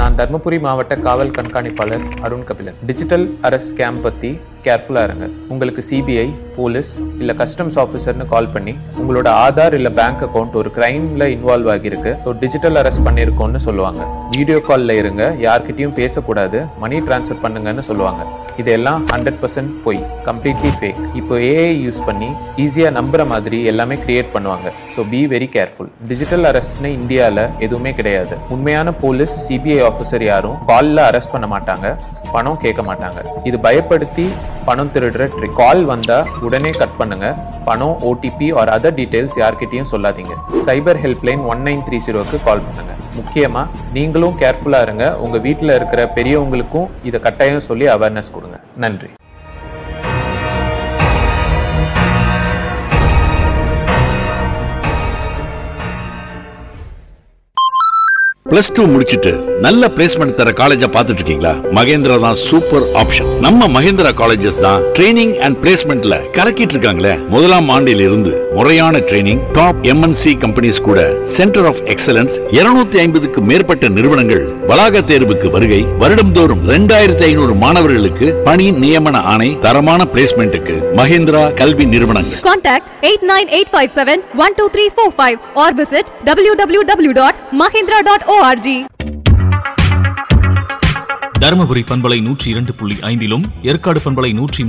நான் தர்மபுரி மாவட்ட காவல் கண்காணிப்பாளர் Arun Kabilan digital arrest scam பத்தி கேர்ஃபுல்லா இருங்க உங்களுக்கு சிபிஐ போலீஸ் இல்ல கஸ்டம்ஸ் ஆஃபீஸர்னு கால் பண்ணி உங்களோட ஆதார் இல்ல பேங்க் அக்கவுண்ட் ஒரு கிரைம்ல இன்வால்வ் ஆகியிருக்கு ஸோ டிஜிட்டல் அரெஸ்ட் பண்ணியிருக்கோம்னு சொல்லுவாங்க வீடியோ கால்ல இருங்க யார்கிட்டயும் பேசக்கூடாது மணி டிரான்ஸ்ஃபர் பண்ணுங்கன்னு சொல்லுவாங்க இதெல்லாம் ஹண்ட்ரட் பர்சன்ட் பொய் கம்ப்ளீட்லி ஃபேக் இப்போ ஏஐ யூஸ் பண்ணி ஈஸியா நம்புற மாதிரி எல்லாமே கிரியேட் பண்ணுவாங்க so be very careful digital அரெஸ்ட்னு இந்தியாவில் எதுவுமே கிடையாது உண்மையான போலீஸ் சிபிஐ ஆஃபீஸர் யாரும் காலில் அரெஸ்ட் பண்ண மாட்டாங்க பணம் கேட்க மாட்டாங்க இது பயப்படுத்தி பணம் திருடுற ட்ரிக் கால் வந்தா உடனே கட் பண்ணுங்க பணம் ஓடிபி ஆர் அதர் டீடைல்ஸ் யார்கிட்டயும் சொல்லாதீங்க cyber helpline one nine three ஜீரோக்கு கால் பண்ணுங்க முக்கியமா நீங்களும் கேர்ஃபுல்லா இருங்க உங்க வீட்டில் இருக்கிற பெரியவங்களுக்கும் இதை கட்டாயம் சொல்லி அவேர்னஸ் கொடுங்க நன்றி பிளஸ் டூ முடிச்சிட்டு நல்ல பிளேஸ்மெண்ட் தர காலேஜா பார்த்துட்டு இருக்கீங்களா மகேந்திரா தான் சூப்பர் ஆப்ஷன் நம்ம மகேந்திரா காலேஜஸ் தான் ட்ரைனிங் அண்ட் பிளேஸ்மெண்ட்ல கலக்கிட்டு இருக்காங்களே முதலாம் ஆண்டில் இருந்து முறையான ட்ரைனிங் டாப் எம்என்சி கம்பெனிஸ் கூட சென்டர் ஆஃப் எக்ஸலன்ஸ் 250 ஐம்பதுக்கு மேற்பட்ட நிறுவனங்கள் வளாக தேர்வுக்கு வருகை வருடம்தோறும் ரெண்டாயிரத்தி ஐநூறு மாணவர்களுக்கு பணி நியமன ஆணை தரமான பிளேஸ்மெண்ட்டுக்கு மகேந்திரா கல்வி நிறுவனங்கள் Contact 89857-12345 or visit www.mahindra.org. Dharmapuri பண்பலை நூற்றி இரண்டு புள்ளி ஐந்திலும் ஏற்காடு பண்பலை நூற்றி